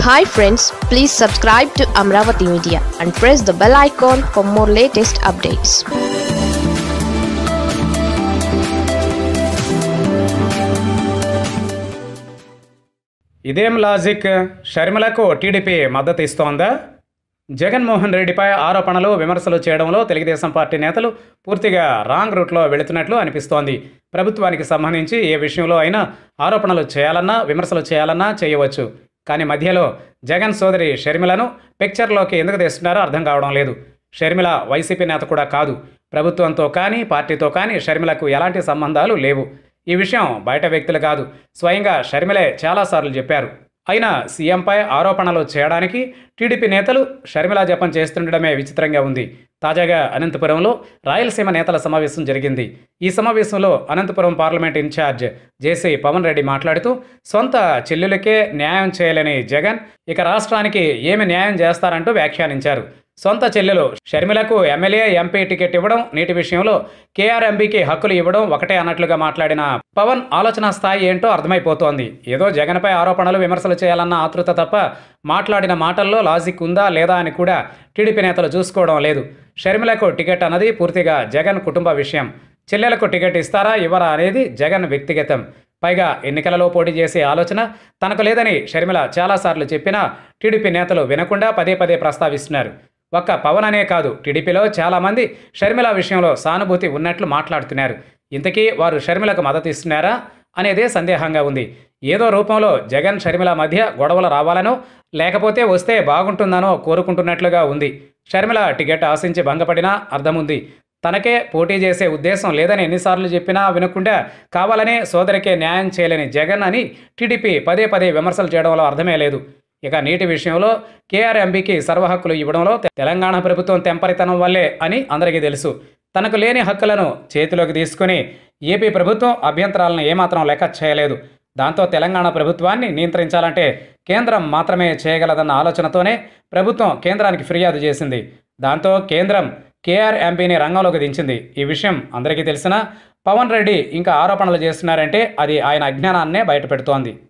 hi friends please subscribe to Amaravati media and press the bell icon for more latest updates ఇదేం logic షర్మిలకు TDP మద్దతు ఇస్తోందా జగన్మోహన్ రెడ్డిపై ఆరోపణలు విమర్శలు చేయడంలో తెలుగుదేశం పార్టీ నేతలు పూర్తిగా రాంగ్ రూట్లో వెళుతున్నట్లు అనిపిస్తోంది ప్రభుత్వానికి సంబంధించి ఏ విషయంలో అయినా ఆరోపణలు చేయాలన్నా విమర్శలు చేయాలన్నా చేయవచ్చు కానీ మధ్యలో జగన్ సోదరి షర్మిలను పిక్చర్లోకి ఎందుకు తెస్తున్నారో అర్థం కావడం లేదు షర్మిల వైసీపీ నేత కూడా కాదు ప్రభుత్వంతో కానీ పార్టీతో కానీ షర్మిలకు ఎలాంటి సంబంధాలు లేవు ఈ విషయం బయట వ్యక్తులు కాదు స్వయంగా షర్మిలే చాలాసార్లు చెప్పారు అయినా సీఎంపై ఆరోపణలు చేయడానికి టీడీపీ నేతలు షర్మిల జపం చేస్తుండడమే విచిత్రంగా ఉంది తాజాగా అనంతపురంలో రాయలసీమ నేతల సమావేశం జరిగింది ఈ సమావేశంలో Anantapuram parliament incharge JC Pawan Reddy మాట్లాడుతూ సొంత చెల్లెలకే న్యాయం చేయలేని జగన్ ఇక రాష్ట్రానికి ఏమి న్యాయం చేస్తారంటూ వ్యాఖ్యానించారు సొంత చెల్లెలు షర్మిలకు ఎమ్మెల్యే ఎంపీ టికెట్ ఇవ్వడం నీటి విషయంలో కేఆర్ఎంబీకి హక్కులు ఇవ్వడం ఒకటే అన్నట్లుగా మాట్లాడిన పవన్ ఆలోచన స్థాయి ఏంటో అర్థమైపోతోంది ఏదో జగన్పై ఆరోపణలు విమర్శలు చేయాలన్న ఆతృత తప్ప మాట్లాడిన మాటల్లో లాజిక్ ఉందా లేదా అని కూడా టీడీపీ నేతలు చూసుకోవడం లేదు షర్మిలకు టికెట్ అన్నది పూర్తిగా జగన్ కుటుంబ విషయం చెల్లెలకు టికెట్ ఇస్తారా ఇవ్వరా అనేది జగన్ వ్యక్తిగతం పైగా ఎన్నికలలో పోటీ చేసే ఆలోచన తనకు లేదని షర్మిల చాలాసార్లు చెప్పినా టీడీపీ నేతలు వినకుండా పదే పదే ప్రస్తావిస్తున్నారు ఒక్క పవన్ అనే కాదు టీడీపీలో చాలామంది షర్మిల విషయంలో సానుభూతి ఉన్నట్లు మాట్లాడుతున్నారు ఇంతకీ వారు షర్మిలకు మద్దతు ఇస్తున్నారా అనేదే సందేహంగా ఉంది ఏదో రూపంలో జగన్ షర్మిల మధ్య గొడవలు రావాలనో లేకపోతే వస్తే బాగుంటుందనో కోరుకుంటున్నట్లుగా ఉంది షర్మిల టికెట్ ఆశించి భంగపడినా అర్థముంది తనకే పోటీ చేసే ఉద్దేశం లేదని ఎన్నిసార్లు చెప్పినా వినకుండా కావాలనే సోదరికే న్యాయం చేయలేని జగన్ అని టీడీపీ పదే పదే విమర్శలు చేయడంలో అర్థమే లేదు ఇక నీటి విషయంలో కేఆర్ఎంబీకి సర్వహక్కులు ఇవ్వడంలో తెలంగాణ ప్రభుత్వం తెంపరితనం వల్లే అని అందరికీ తెలుసు తనకు లేని హక్కులను చేతిలోకి తీసుకుని ఏపీ ప్రభుత్వం అభ్యంతరాలను ఏమాత్రం లెక్క చేయలేదు దాంతో తెలంగాణ ప్రభుత్వాన్ని నియంత్రించాలంటే కేంద్రం మాత్రమే చేయగలదన్న ఆలోచనతోనే ప్రభుత్వం కేంద్రానికి ఫిర్యాదు చేసింది దాంతో కేంద్రం కేఆర్ఎంపీని రంగంలోకి దించింది ఈ విషయం అందరికీ తెలిసినా పవన్ రెడ్డి ఇంకా ఆరోపణలు చేస్తున్నారంటే అది ఆయన అజ్ఞానాన్నే బయటపెడుతోంది